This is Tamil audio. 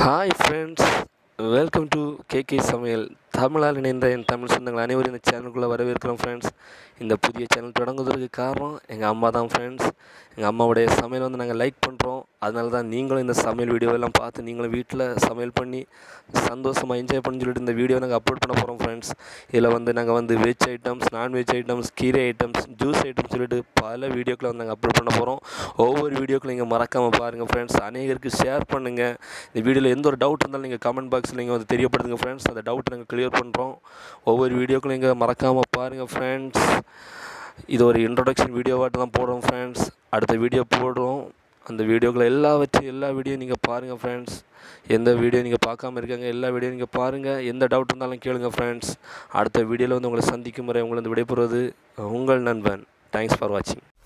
hi friends welcome to KK சமையல் தமிழால் இணைந்த என் தமிழ் சொந்தங்கள் அனைவரும் இந்த சேனலுக்குள்ளே வரவேற்கிறோம் ஃப்ரெண்ட்ஸ் இந்த புதிய சேனல் தொடங்குவதற்கு காரணம் எங்கள் அம்மா தான் ஃப்ரெண்ட்ஸ் எங்கள் அம்மாவுடைய சமையல் வந்து நாங்கள் லைக் பண்ணுறோம் அதனால தான் நீங்களும் இந்த சமையல் வீடியோவெல்லாம் பார்த்து நீங்களும் வீட்டில் சமையல் பண்ணி சந்தோஷமாக என்ஜாய் பண்ணி சொல்லிட்டு இந்த வீடியோ நாங்கள் அப்லோட் பண்ண போகிறோம் ஃப்ரெண்ட்ஸ் இதில் வந்து நாங்கள் வந்து வெஜ் ஐட்டம்ஸ் நான்வெஜ் ஐட்டம்ஸ் கீரை ஐட்டம்ஸ் ஜூஸ் ஐட்டம்ஸ் சொல்லிட்டு பல வீடியோக்களை வந்து நாங்கள் அப்லோட் பண்ண போகிறோம் ஒவ்வொரு வீடியோக்களும் நீங்கள் மறக்காமல் பாருங்கள் ஃப்ரெண்ட்ஸ் அநேகருக்கு ஷேர் பண்ணுங்கள் இந்த வீடியோவில் எந்த ஒரு டவுட் இருந்தாலும் நீங்கள் கமெண்ட் பாக்ஸில் நீங்கள் வந்து தெரியப்படுத்துங்க ஃப்ரெண்ட்ஸ் அந்த டவுட் நாங்கள் கிளியர் பண்ணுறோம் ஒவ்வொரு வீடியோக்களும் நீங்கள் மறக்காமல் பாருங்கள் ஃப்ரெண்ட்ஸ் இது ஒரு இன்ட்ரொடக்ஷன் வீடியோவாட்டு தான் போடுறோம் ஃப்ரெண்ட்ஸ் அடுத்த வீடியோ போடுறோம் அந்த வீடியோக்களை எல்லாவற்றையும் எல்லா வீடியோ நீங்கள் பாருங்கள் ஃப்ரெண்ட்ஸ் எந்த வீடியோ நீங்கள் பார்க்காம இருக்காங்க எல்லா வீடியோ நீங்கள் பாருங்கள் எந்த டவுட் இருந்தாலும் கேளுங்க ஃப்ரெண்ட்ஸ் அடுத்த வீடியோவில் வந்து உங்களை சந்திக்கும் முறை உங்களை வந்து விடைபெறுவது உங்கள் நண்பன் தேங்க்ஸ் ஃபார் வாட்சிங்